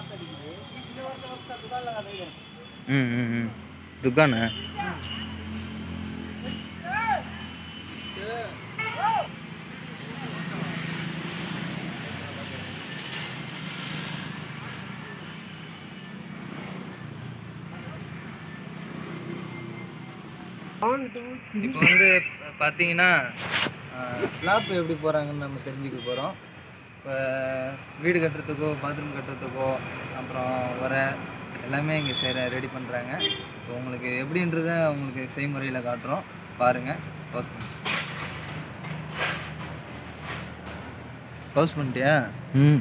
ம் ம் ம் ದುಕಾನ இப்போ வந்து பார்த்தீங்கன்னா ஸ்லாப் எப்படி போகிறாங்கன்னு நம்ம தெரிஞ்சுக்க போகிறோம் இப்போ வீடு கட்டுறதுக்கோ பாத்ரூம் கட்டுறதுக்கோ அப்புறம் வர எல்லாமே இங்கே செய்கிற ரெடி பண்ணுறாங்க இப்போ உங்களுக்கு எப்படின்றத உங்களுக்கு செய்முறையில் காட்டுறோம் பாருங்கள் பவுஸ் பண்ணி பவுஸ் பண்ணிட்டியா ம்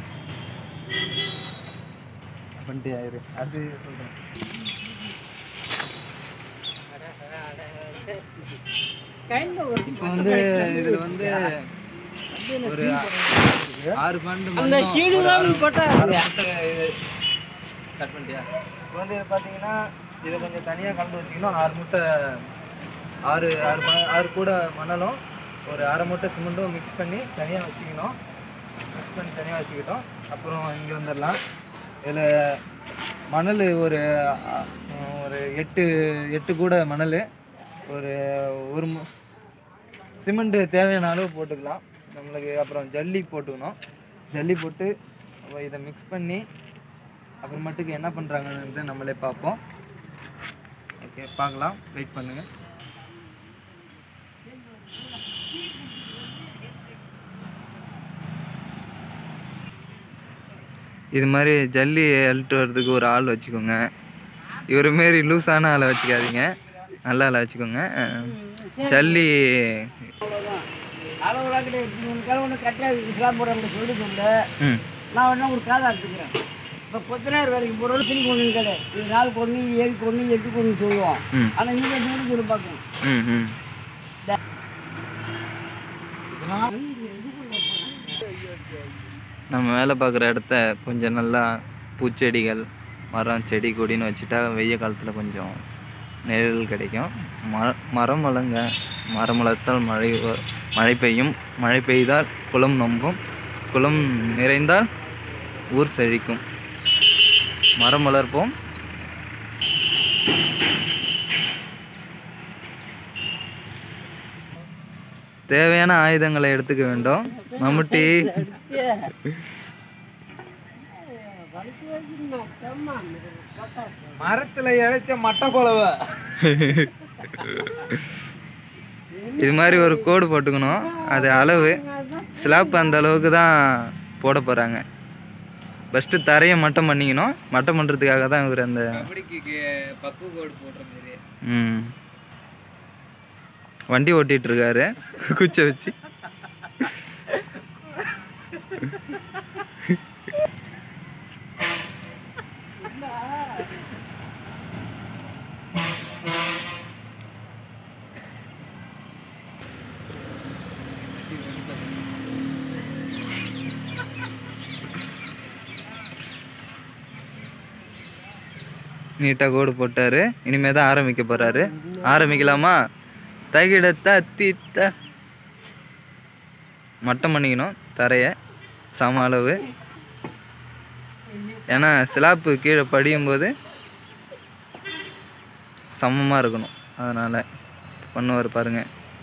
பண்ணிட்டியா இரு அது சொல்கிறேன் இப்போ வந்து இதில் வந்து ஒரு ஆறு பன்னெண்டு அந்த கட் பண்ணிட்டியா இப்போ வந்து பார்த்தீங்கன்னா இதை கொஞ்சம் தனியாக கலந்து வச்சிக்கணும் ஆறு மூட்டை ஆறு ஆறு ம ஆறு கூட மணலும் ஒரு அரை மூட்டை சிமெண்ட்டும் மிக்ஸ் பண்ணி தனியாக வச்சுக்கணும் மிக்ஸ் பண்ணி தனியாக வச்சுக்கிட்டோம் அப்புறம் இங்கே வந்துடலாம் இதில் மணல் ஒரு அ, ஒரு எட்டு எட்டு கூட மணல் ஒரு ஒரு மு- சிமெண்ட்டு தேவையான அளவு போட்டுக்கலாம் நம்மளுக்கு அப்புறம் ஜல்லி போட்டுக்கணும் ஜல்லி போட்டு அப்ப இதை மிக்ஸ் பண்ணி அப்புறமேட்டுக்கு என்ன பண்ணுறாங்கன்னு நம்மளே பார்ப்போம் ஓகே பார்க்கலாம் வெயிட் பண்ணுங்கள் இது மாதிரி ஜல்லி அழுட்டு வர்றதுக்கு ஒரு ஆள் வச்சுக்கோங்க இவர் மாரி லூஸான ஆளை வச்சுக்காதீங்க நல்ல ஆளை வச்சுக்கோங்க அஹ், ஜல்லி அளவுலாம் கிடையாது மூணு கிலோ ஒன்று கரெக்டாக இஸ்லாம் போடுறாங்க சொல்லி சொல்ல ம் நான் வேணா ஒரு காதை எடுத்துக்கிறேன் இப்போ கொத்தனார் வேலைக்கு போகிறோம் திரும்பி கொண்டு கிடையாது இது நாலு கொண்டு ஏழு கொண்டு எட்டு கொண்டு சொல்லுவோம் ம் ஆனால் இங்கே நூறு சொல்லி பார்க்கணும் ம் ம் நம்ம வேலை பார்க்குற இடத்த கொஞ்சம் நல்லா பூச்செடிகள் மரம் செடி கொடின்னு வச்சுட்டா வெய்ய காலத்தில் கொஞ்சம் நிழல் கிடைக்கும் மர மரம் வளங்க மரம் வளர்த்தால் மழை வ- மழை பெய்யும் மழை பெய்தால் குளம் நம்பும் குளம் நிறைந்தால் ஊர் செழிக்கும் மரம் வளர்ப்போம் தேவையான ஆயுதங்களை எடுத்துக்க வேண்டும் மம்முட்டி மரத்துல இழைச்ச மட்டை குழவை இது மாதிரி ஒரு கோடு போட்டுக்கணும் அது அளவு ஸ்லாப் அந்த அளவுக்கு தான் போட போகிறாங்க ஃபஸ்ட்டு தரையை மட்டம் பண்ணிக்கணும் மட்டம் பண்ணுறதுக்காக தான் இவர் அந்த கபடிக்கு பக்கு கோடு போடுற மாதிரி ம் வண்டி ஓட்டிட்டு இருக்காரு குச்சை வச்சு நீட்டாக கோடு போட்டாரு இனிமே தான் ஆரம்பிக்க போறாரு ஆரம்பிக்கலாமா தகிட தத்தி த மட்டம் பண்ணிக்கணும் தரையை சம அளவு ஏன்னா ஸ்லாப்பு கீழே படியும் போது சமமாக இருக்கணும் அதனால் பண்ணுவார் பாருங்க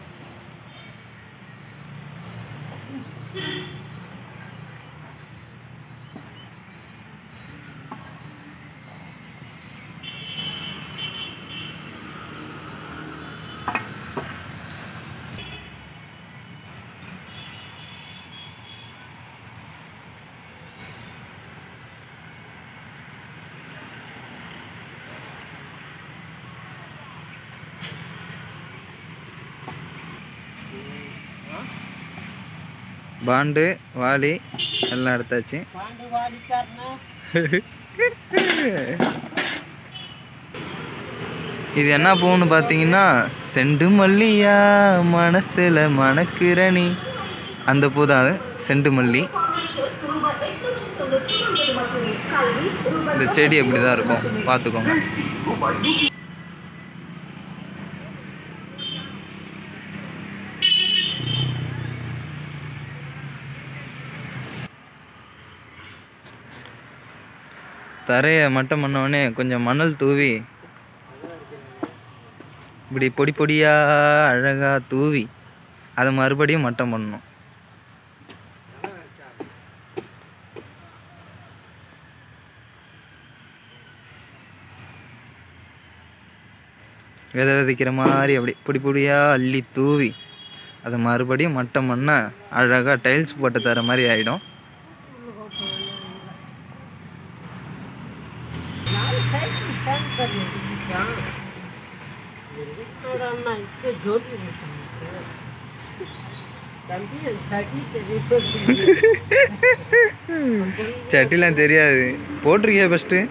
பாண்டு வாளி எல்லாம் எடுத்தாச்சு பாண்டு வாடிக்காரனா இது என்ன பூன்னு பார்த்தீங்கன்னா செண்டு மல்லியா மனசுல மணக்குரணி அந்த பூ தான் அது செண்டு மல்லி இந்த செடி அப்படி தான் இருக்கும் பார்த்துக்கோங்க தரையை மட்டம் பண்ண உடனே கொஞ்சம் மணல் தூவி இப்படி பொடி பொடியாக அழகாக தூவி அதை மறுபடியும் மட்டம் பண்ணணும் விதை விதைக்கிற மாதிரி அப்படி பொடி பொடியாக அள்ளி தூவி அதை மறுபடியும் மட்டம் பண்ண அழகாக டைல்ஸ் போட்டு தர மாதிரி ஆகிடும் சட்டிலாம் தெரியாது போட்டிருக்கியா ஃபஸ்ட்டு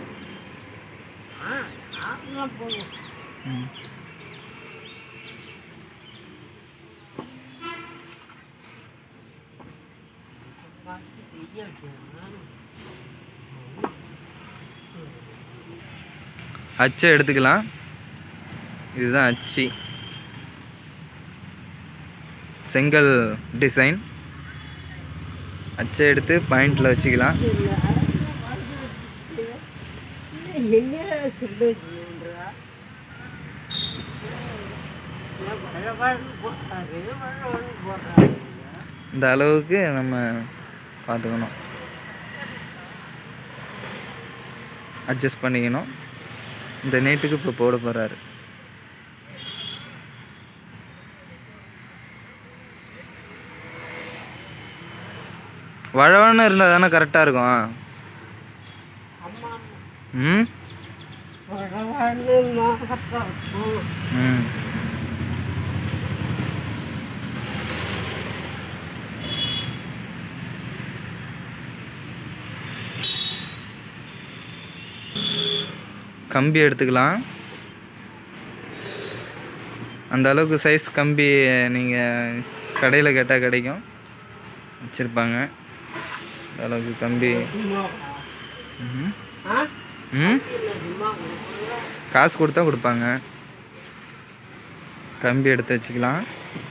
அச்சை எடுத்துக்கலாம் இதுதான் அச்சு செங்கல் டிசைன் அச்சை எடுத்து பாயிண்டில் வச்சுக்கலாம் இந்த அளவுக்கு நம்ம பார்த்துக்கணும் அட்ஜஸ்ட் பண்ணிக்கணும் இந்த நைட்டுக்கு இப்போ போட போகிறாரு வழவன்னு இருந்தால் தானே கரெக்டாக இருக்கும் ம் ம் கம்பி எடுத்துக்கலாம் அந்த அளவுக்கு சைஸ் கம்பி நீங்கள் கடையில் கேட்டால் கிடைக்கும் வச்சுருப்பாங்க அந்த அளவுக்கு கம்பி ம்ஹும். ம் காசு கொடுத்தா கொடுப்பாங்க கம்பி எடுத்து வச்சுக்கலாம்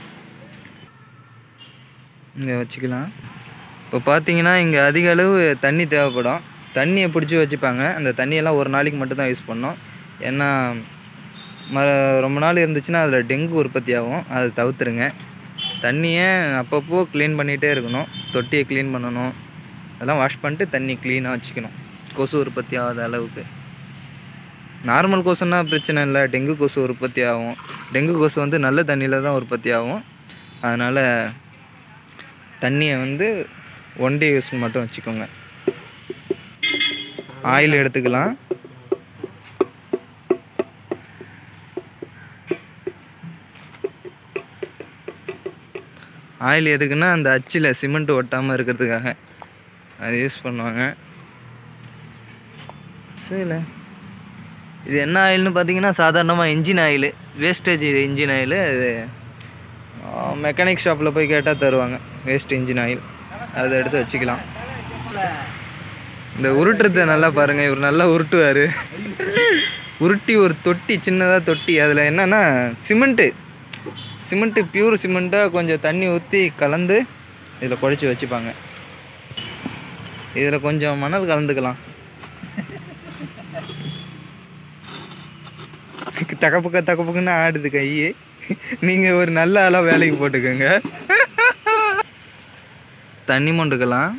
இங்கே வச்சுக்கலாம் இப்போ பார்த்தீங்கன்னா இங்கே அதிக அளவு தண்ணி தேவைப்படும் தண்ணியை பிடிச்சி வச்சுப்பாங்க அந்த தண்ணியெல்லாம் ஒரு நாளைக்கு மட்டும் தான் யூஸ் பண்ணோம் ஏன்னா ம ரொம்ப நாள் இருந்துச்சுன்னா அதில் டெங்கு உற்பத்தி ஆகும் அதை தவிர்த்துருங்க தண்ணியை அப்பப்போ க்ளீன் பண்ணிகிட்டே இருக்கணும் தொட்டியை க்ளீன் பண்ணணும் அதெல்லாம் வாஷ் பண்ணிட்டு தண்ணி க்ளீனாக வச்சுக்கணும் கொசு உற்பத்தி ஆகாத அளவுக்கு நார்மல் கொசுன்னா பிரச்சனை இல்லை டெங்கு கொசு உற்பத்தி ஆகும் டெங்கு கொசு வந்து நல்ல தண்ணியில் தான் உற்பத்தி ஆகும் அதனால் தண்ணியை வந்து ஒன் டே யூஸ் மட்டும் வச்சுக்கோங்க ஆயில் எடுத்துக்கலாம் ஆயில் எதுக்குன்னா அந்த அச்சில் சிமெண்ட் ஒட்டாமல் இருக்கிறதுக்காக அது யூஸ் பண்ணுவாங்க சரி இது என்ன ஆயில்னு பார்த்தீங்கன்னா சாதாரணமாக engine oil wastage engine oil அது மெக்கானிக் ஷாப்பில் போய் கேட்டால் தருவாங்க வேஸ்ட் இன்ஜின் ஆயில் அதை எடுத்து வச்சுக்கலாம் இந்த உருட்டுறத நல்லா பாருங்கள் இவர் நல்லா உருட்டுவார் உருட்டி ஒரு தொட்டி சின்னதாக தொட்டி அதில் என்னென்னா சிமெண்ட்டு சிமெண்ட்டு பியூர் சிமெண்ட்டாக கொஞ்சம் தண்ணி ஊற்றி கலந்து இதில் குழச்சி வச்சுப்பாங்க இதில் கொஞ்சம் மணல் கலந்துக்கலாம் தகப்புக்க தகப்புக்குன்னு ஆடுது கை நீங்கள் ஒரு நல்ல ஆளாக வேலைக்கு போட்டுக்கோங்க தண்ணி மொண்டுக்கலாம்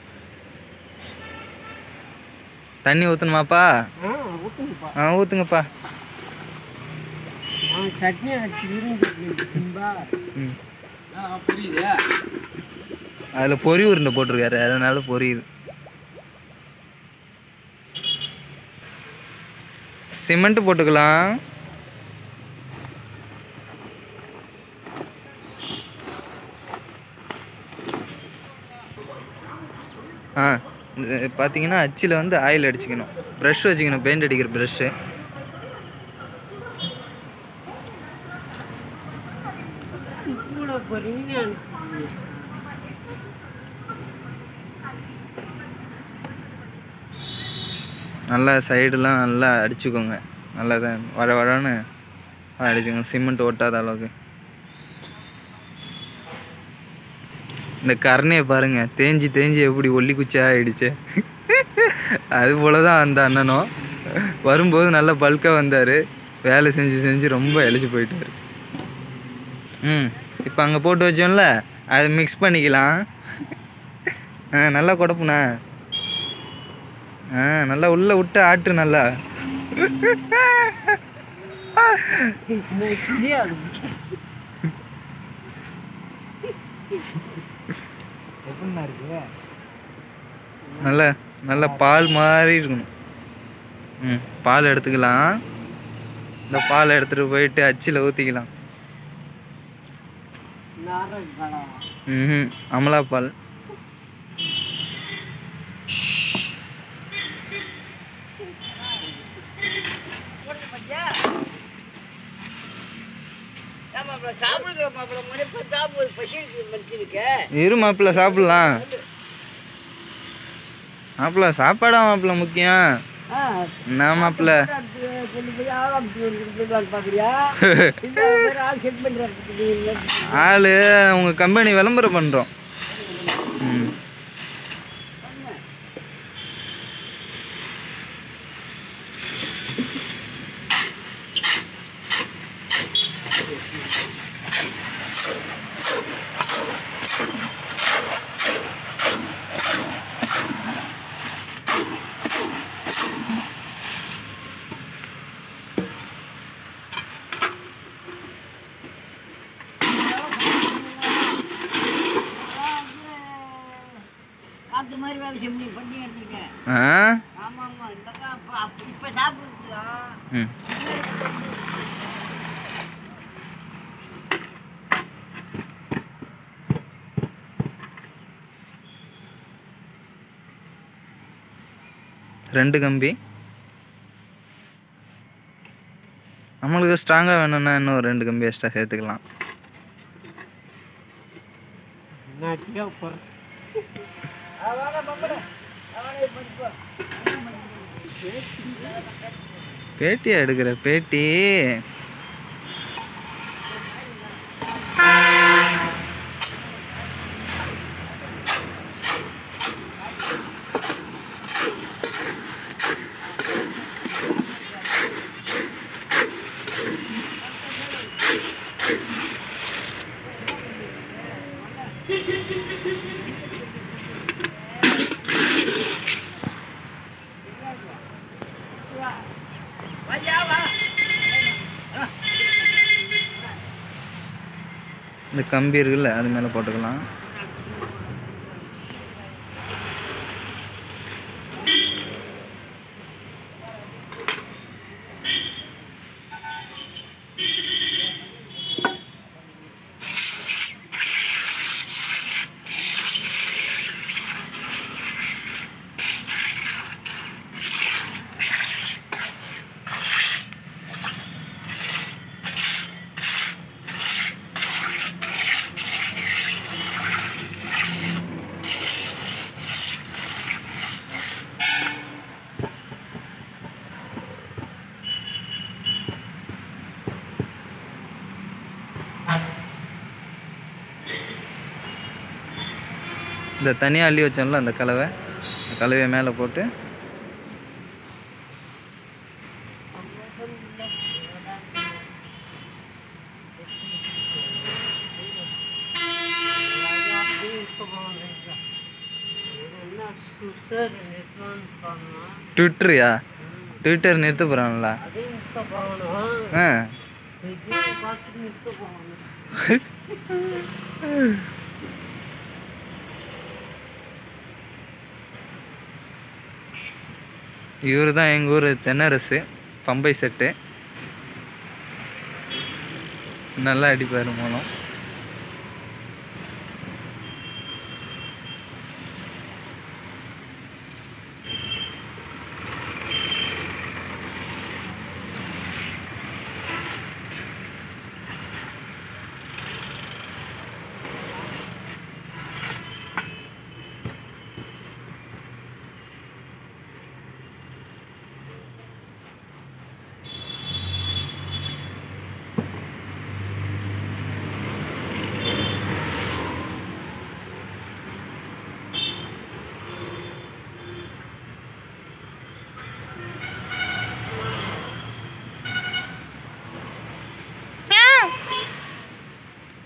தண்ணி ஊற்றணுமாப்பா ஆ ஊற்றுங்கப்பா சட்னி வச்சுக்கிறேன் ம் புரியுது அதில் பொறி உருண்டை போட்டிருக்காரு அதனால பொரியுது சிமெண்ட் போட்டுக்கலாம் ஆ இது பார்த்தீங்கன்னா அச்சில் வந்து ஆயில் அடிச்சுக்கணும் ப்ரஷ் வச்சுக்கணும் பெயிண்ட் அடிக்கிற ப்ரஷ்ஷு கூட போறீங்க நல்லா சைடெலாம் நல்லா அடிச்சுக்கோங்க நல்லா தான் வழ வழன்னு அடிச்சுக்கோங்க சிமெண்ட் ஒட்டாத அளவுக்கு இந்த கரணையை பாருங்க தேஞ்சு தேஞ்சு எப்படி ஒல்லி குச்சியாக ஆயிடுச்சு அது போல தான் அந்த அண்ணனும் வரும்போது நல்லா பல்காக வந்தார் வேலை செஞ்சு செஞ்சு ரொம்ப இழைச்சி போயிட்டாரு ம் இப்போ அங்கே போட்டு வச்சோம்ல அதை மிக்ஸ் பண்ணிக்கலாம் ஆ நல்லா குடப்புண்ணா ஆ நல்லா உள்ளே விட்டு ஆட்டு நல்லா தெரியாது எப்படிண்ணா இருக்கு நல்ல நல்ல பால் மாதிரி இருக்கணும் ம் பால் எடுத்துக்கலாம் இந்த பால் எடுத்துகிட்டு போயிட்டு அச்சில் ஊற்றிக்கலாம் நாரங்க பழம் ம் அமலா பால் போடுங்க பாத்தியா மாப்பிள்ள சாப்பிடுங்க மாப்பிள்ள மணி பத்தாம் பசி இருக்கு மனுஷனுக்கு இரு மாப்பிள்ள சாப்பிட்லாம் மாப்பிள்ள சாப்பாடா மாப்பிள்ள முக்கியம் ஆ என்ன மாப்பிள்ள கொண்டு போய் ஆரம்பிச்சு வந்துருக்கலான்னு பார்க்குறியா இல்லை வேற ஆள் செட் பண்ணுறாரு ஆள் உங்கள் கம்பெனி விளம்பரம் பண்ணுறோம் ம் காத்து மாதிரி வேலை செஞ்சு பண்ணி எடுத்துக்க ஆ ஆமாம் ஆமாம் இல்லைக்கா அப்போ அப்போ இப்போ சாப்பிடுறதுக்கா ம் ரெண்டு கம்பி நம்மளுக்கு ஸ்ட்ராங்காக வேணும்னா இன்னும் ஒரு ரெண்டு கம்பி எக்ஸ்ட்ரா சேர்த்துக்கலாம் நான் போகிறேன் பேட்டியா எடுக்கிற பேட்டி இந்த கம்பி இருக்குல்ல அது மேலே போட்டுக்கலாம் இந்த தனியாக அள்ளி வச்சோம்ல அந்த கலவை அந்த கலவையை மேலே போட்டு ட்விட்டரியா ட்விட்டர் நிறுத்த போகிறாங்களா ஆ இவர் தான் எங்கள் ஊர் தென்னரசு பம்பை செட்டு நல்லா அடிப்பார் மூலம்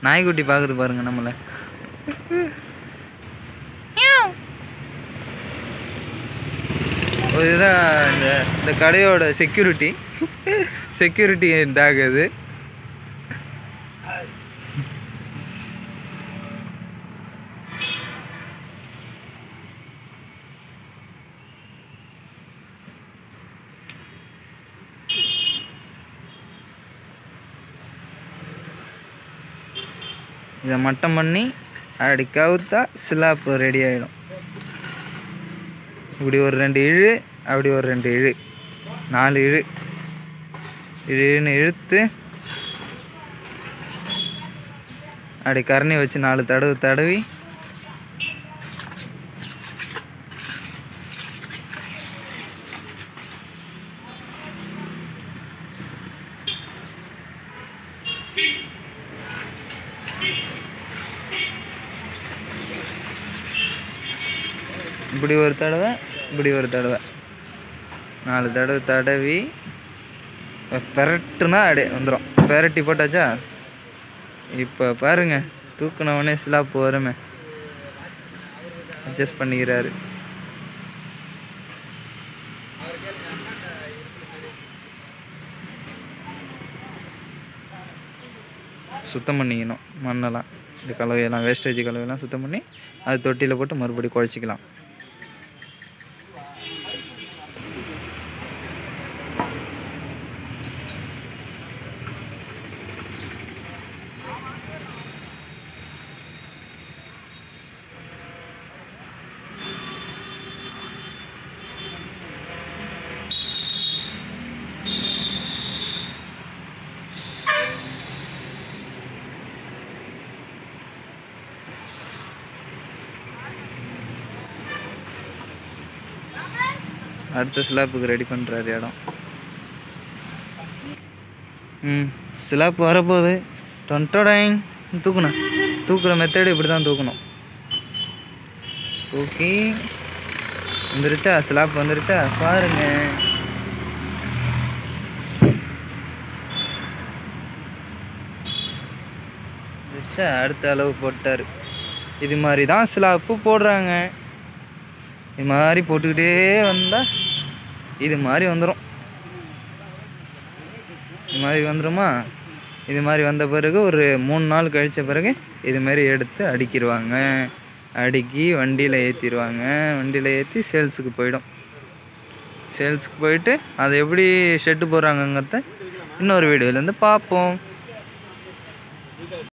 நாய்க்குட்டி பார்க்குது பாருங்க நம்மளை ஒரு இதுதான் இந்த இந்த கடையோட செக்யூரிட்டி செக்யூரிட்டி டாக் அது இதை மட்டம் பண்ணி அப்படி கவுத்தா ஸ்லாப் ரெடி ஆகிடும் இப்படி ஒரு ரெண்டு இழு அப்படி ஒரு ரெண்டு இழு நாலு இழு இழுன்னு இழுத்து அப்படி கரணி வச்சு நாலு தடவு தடவி இப்படி ஒரு தடவை இப்படி ஒரு தடவை நாலு தடவை தடவி பெரட்டுனா அப்படியே வந்துடும் பெரட்டி போட்டாச்சா இப்போ பாருங்க தூக்குனவனே ஸ்லாப் வருமே அட்ஜஸ்ட் பண்ணிக்கிறாரு சுத்தம் பண்ணிக்கணும் மண்ணெல்லாம் இந்த கலவையெல்லாம் வேஸ்டேஜ் கலவையெல்லாம் சுத்தம் பண்ணி அது தொட்டியில் போட்டு மறுபடியும் குழச்சிக்கலாம் அடுத்த ஸ்லாப்புக்கு ரெடி பண்ணுறாரு இடம் ம் ஸ்லாப் வரப்போகுது டொன்டோடைங் தூக்கணும் தூக்குற மெத்தடு இப்படி தான் தூக்கணும் தூக்கி வந்துருச்சா ஸ்லாப் வந்துருச்சா பாருங்க வந்துருச்சா அடுத்த அளவு போட்டார் இது மாதிரி தான் ஸ்லாப்பு போடுறாங்க இது மாதிரி போட்டுக்கிட்டே வந்தால் இது மாதிரி வந்துடும் இது மாதிரி வந்துருமா இது மாதிரி வந்த பிறகு ஒரு மூணு நாள் கழித்த பிறகு இது மாதிரி எடுத்து அடிக்கிடுவாங்க அடுக்கி வண்டியில் ஏற்றிடுவாங்க வண்டியில் ஏற்றி சேல்ஸுக்கு போயிடும் சேல்ஸுக்கு போயிட்டு அதை எப்படி ஷெட்டு போடுறாங்கங்கிறத இன்னொரு வீடியோலேருந்து பார்ப்போம்